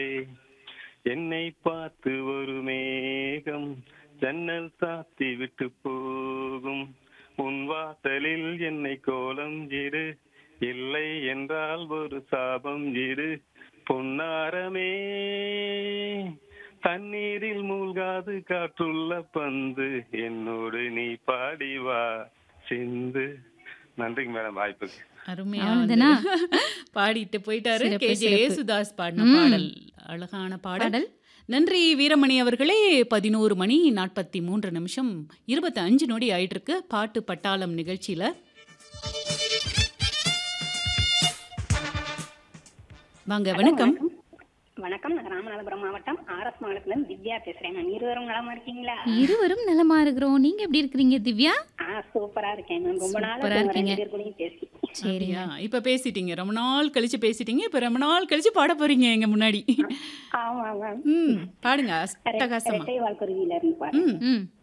என்னை பார்த்து ஒரு மேகம் ஜன்னல் சாத்தி விட்டு போகும் உன் வாசலில் என்னை கோலம் இரு இல்லை என்றால் ஒரு சாபம் இரு பொன்னாரமே தண்ணீரில் மூழ்காது காற்றுள்ள பந்து என்னோடு நீ பாடி வா சிந்து நன்றிங்க மேடம் வாய்ப்புக்கு அருமையா அவ்வளவுதானா? வந்து பாடிட்டு போயிட்டாரு சிறப்பு, கே ஜே சிறப்பு. யேசுதாஸ் பாடின ம். பாடல் அழகான பாடல் பாடல் நன்றி வீரமணி அவர்களே பதினோரு மணி நாற்பத்தி மூன்று நிமிஷம் இருபத்தி அஞ்சு நொடி ஆயிட்டு இருக்கு பாட்டு பட்டாளம் நிகழ்ச்சியில வாங்க வணக்கம் வணக்கம் நான் ராமநாதபுரம் மாவட்டம் ஆர்எஸ் மாவட்டத்துல இருந்து திவ்யா பேசுறேன் மேம் இருவரும் நலமா இருக்கீங்களா இருவரும் நலமா இருக்கிறோம் நீங்க எப்படி இருக்கிறீங்க திவ்யா ஆ சூப்பரா இருக்கேன் மேம் ரொம்ப நாளா சூப்பரா உங்க இருக்கீங்க. ரெண்டு பேர் கூடயும் பேசி சரிங்க அப்படியா? இப்ப பேசிட்டீங்க ரொம்ப நாள் கழிச்சு பேசிட்டீங்க இப்ப ரொம்ப நாள் கழிச்சு பாட போறீங்க எங்க முன்னாடி ஆமா மேம் ம் பாடுங்க அட்டகாசமா ரெட்டை வாழ்க்குருவியில இருந்து பாரு ம் ம்